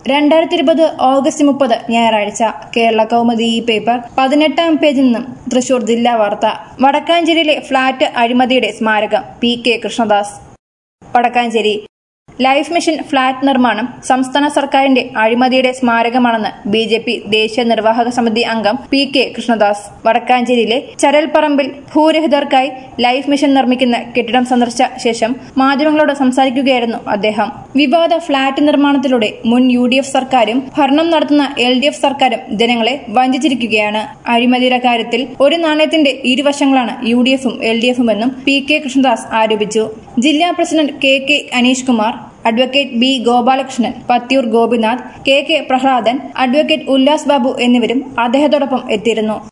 രണ്ടായിരത്തി ഇരുപത് ഓഗസ്റ്റ് മുപ്പത് ഞായറാഴ്ച കേരള കൗമുദി ഈ പേപ്പർ പതിനെട്ടാം പേജിൽ നിന്നും തൃശൂർ ജില്ലാ വാർത്ത വടക്കാഞ്ചേരിയിലെ ഫ്ളാറ്റ് അഴിമതിയുടെ സ്മാരകം P K Krishnadas Vadakkanchery life mission flat നിർമ്മാണം സംസ്ഥാന സർക്കാരിന്റെ അഴിമതിയുടെ സ്മാരകമാണെന്ന് ബി ജെ പി ദേശീയ നിർവാഹക സമിതി അംഗം പി കെ കൃഷ്ണദാസ് വടക്കാഞ്ചേരിയിലെ ചരൽപ്പറമ്പിൽ ഭൂരഹിതർക്കായി ലൈഫ് മിഷൻ നിർമ്മിക്കുന്ന കെട്ടിടം സന്ദർശിച്ച ശേഷം മാധ്യമങ്ങളോട് സംസാരിക്കുകയായിരുന്നു അദ്ദേഹം വിവാദ ഫ്ളാറ്റ് നിർമ്മാണത്തിലൂടെ മുൻ യു ഡി എഫ് സർക്കാരും ഭരണം നടത്തുന്ന എൽ ഡി എഫ് സർക്കാരും ജനങ്ങളെ വഞ്ചിച്ചിരിക്കുകയാണ് അഴിമതിയുടെ കാര്യത്തിൽ ഒരു നാണയത്തിന്റെ ഇരുവശങ്ങളാണ് യു ഡി എഫും എൽ ഡി എഫും എന്നും പി കെ കൃഷ്ണദാസ് ആരോപിച്ചു ജില്ലാ president K K Aneesh Kumar advocate B Gopalakrishnan Pathiyoor Gopinath K K Prahladan advocate Ullas Babu എന്നിവരും അദ്ദേഹത്തോടൊപ്പം എത്തിയിരുന്നു